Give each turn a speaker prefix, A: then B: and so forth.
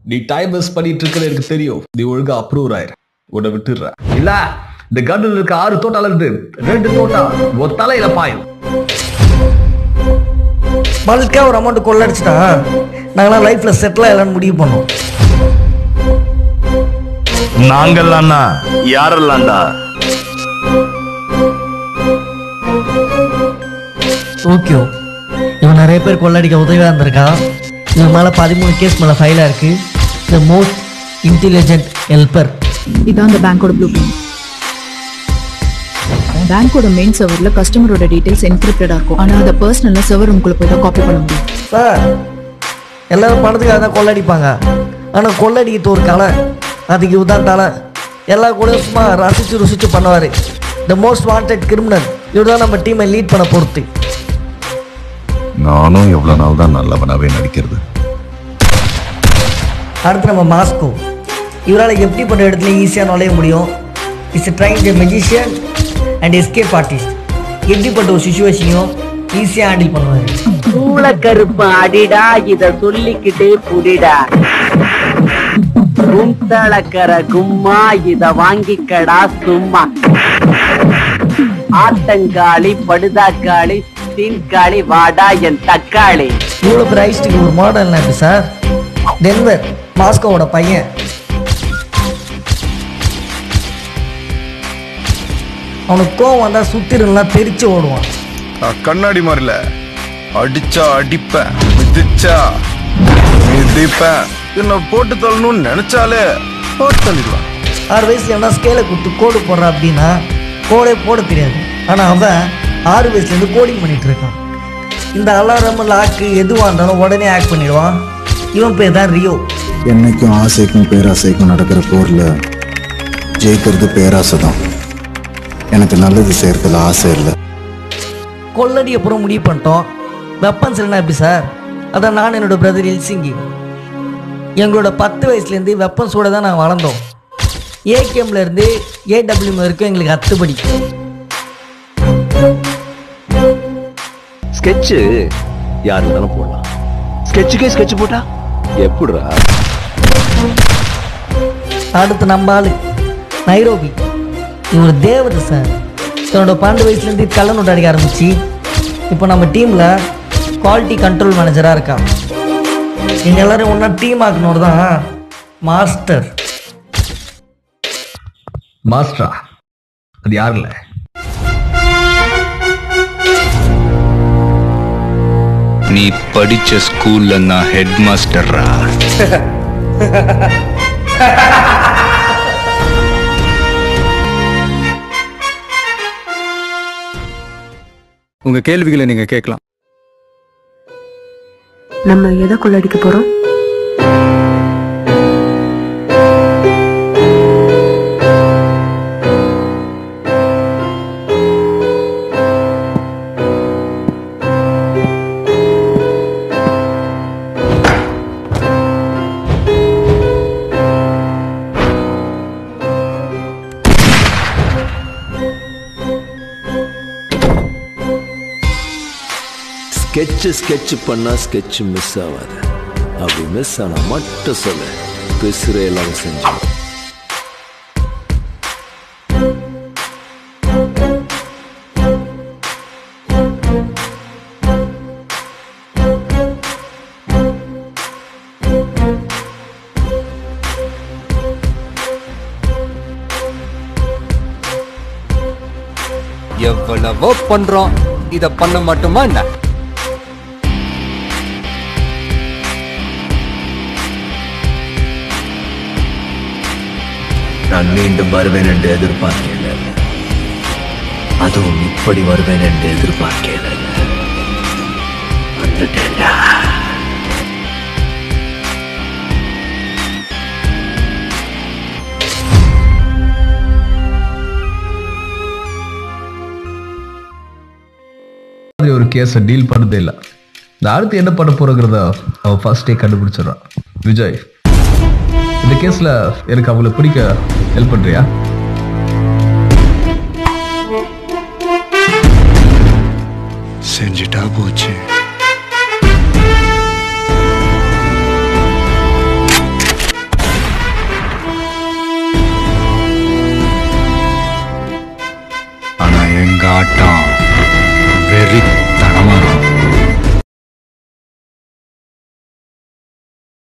A: நீ time waste பண்ணிட்டு இருக்கிற எனக்கு தெரியும் நீ ஒழுங்கா அப்ரூவ் ஆயிரு உன்னை விட்டுடுற இல்ல இந்த கன்னில் இருக்க ஆறு தோட்டால இருந்து ரெண்டு தோட்டா ஒரு தலையில பாயும்
B: பல்கா ஒரு அமௌண்ட் கொள்ளடிச்சிட்டா நாங்களாம் லைஃப்ல செட்டில் ஆகலான்னு முடிவு பண்ணோம்
C: நாங்கெல்லாம்னா யாரெல்லாம்டா
B: ஓகே இவன் நிறைய பேர் கொள்ளடிக்க உதவியாக இருந்திருக்கான் இவன் மேலே பதிமூணு கேஸ் மேலே ஃபைலாக இருக்கு த மோஸ்ட் இன்டெலிஜென்ட் ஹெல்ப்பர்
D: இதான் அந்த பேங்கோட ப்ளூ பிரிண்ட் பேங்கோட மெயின் சர்வர்ல கஸ்டமரோட டீடைல்ஸ் என்கிரிப்டடா இருக்கும் ஆனா அதை பர்சனலா சர்வர் உங்களுக்குள்ள போய் தான் காப்பி பண்ண முடியும்
B: சார் எல்லாரும் பணத்துக்காக தான் கொள்ளடிப்பாங்க ஆனால் கொள்ளடிக்கிறது ஒரு கலை அதுக்கு இதுதான் தலை எல்லா கூட சும்மா ரசிச்சு ருசிச்சு பண்ணுவார் த மோஸ்ட் வாண்டட் கிரிமினல் இவர் தான் நம்ம டீமை லீட் பண்ண பொறுத்து
C: நானும் எவ்வளவு நாள் தான் நல்லவனாவே நடிக்கிறது
B: அடுத்து நம்ம மாஸ்கோ இவரால் எப்படிப்பட்ட இடத்துல ஈஸியாக நுழைய முடியும் is trying the magician and escape artist எப்படிப்பட்ட ஒரு சுச்சுவேஷனையும் ஈஸியாக ஹேண்டில் பண்ணுவார்
E: சூள கருப்பு அடிடா இத சொல்லிக்கிட்டே புடிடா குந்தளக்கர கும்மா இத வாங்கிக்கடா சும்மா ஆட்டங்காளி படுதாக்காளி தீன்காளி வாடா என் தக்காளி
B: இவ்வளோ பிரைஸ்டுக்கு ஒரு மாடல் எப்படி சார் டென்வர் மாஸ்கோவோட பையன் அவனுக்கு கோவம் வந்தால் சுத்திரலாம் தெரிச்சு ஓடுவான்
C: நான் கண்ணாடி மாதிரில அடிச்சா அடிப்பேன் மிதிச்சா மிதிப்பேன் என்ன போட்டு தள்ளணும்னு நினைச்சாலே போட்டு தள்ளிடுவேன்
B: ஆறு வயசுல எவனா ஸ்கேலை கொடுத்து கோடு போடுறான் அப்படின்னா கோடே போட தெரியாது ஆனால் அவன் ஆறு வயசுலேருந்து கோடிங் பண்ணிட்டு இருக்கான் இந்த அலாரம் லாக்கு எதுவாக இருந்தாலும் உடனே ஆக்ட் பண்ணிடுவான் இவன் பேர் தான் ரியோ
F: என்னைக்கும் ஆசைக்கும் பேராசைக்கும் நடக்கிற போர்ல ஜெயிக்கிறது பேராசை தான் எனக்கு நல்லது செய்யறதுல ஆசை இல்லை
B: கொள்ளடி அப்புறம் முடிவு பண்ணிட்டோம் வெப்பன்ஸ் இல்லைனா எப்படி சார் அதான் நான் என்னோட பிரதர் எல்சிங்கி எங்களோட பத்து வயசுலேருந்து வெப்பன்ஸோட தான் நாங்கள் வளர்ந்தோம் ஏகேம்ல இருந்து ஏடபிள்யூஎம் வரைக்கும் எங்களுக்கு அத்துப்படி
G: ஸ்கெட்சு யார் இருந்தாலும் போடலாம் ஸ்கெட்சுக்கே ஸ்கெட்ச் போட்டா எப்படிடா
B: அடுத்து நம்ம ஆளு நைரோபி இவர் தேவதை சார் தன்னோட பன்னெண்டு வயசுலேருந்து கள்ள நோட்டு அடிக்க ஆரம்பிச்சு இப்போ நம்ம டீமில் குவாலிட்டி கண்ட்ரோல் மேனேஜராக இருக்கான் நீங்கள் எல்லாரும் ஒன்றா டீம் ஆக்கணும் தான் மாஸ்டர்
A: மாஸ்டரா அது யாரு இல்ல
H: நீ படிச்ச ஸ்கூல்ல நான் ஹெட் மாஸ்டர்ரா
I: உங்க கேள்விகளை நீங்க கேட்கலாம்
D: நம்ம எதை கொள்ளடிக்க போறோம்
G: ஸ்கெட்ச் ஸ்கெட்ச் பண்ணா ஸ்கெட்ச் மிஸ் ஆகாது அப்படி மிஸ் ஆனா மட்டும் சொல்லு பிசுறு எல்லாம் செஞ்சு
I: எவ்வளவோ பண்றோம் இத பண்ண மட்டுமா என்ன
G: நான் மீண்டும் வருவேன் என்று எதிர்பார்க்கல அதுவும் இப்படி வருவேன் என்று எதிர்பார்க்கல வந்துட்டேன்டா
A: மாதிரி ஒரு கேஸை டீல் பண்ணதே இல்லை நான் அடுத்து என்ன பண்ண போறோங்கிறத அவன் ஃபர்ஸ்டே கண்டுபிடிச்சிடறான் விஜய் இந்த கேஸ்ல எனக்கு அவங்கள பிடிக்க ஹெல்ப் பண்றியா
H: செஞ்சுட்டா போச்சு ஆட்டம் வெறித்தனமா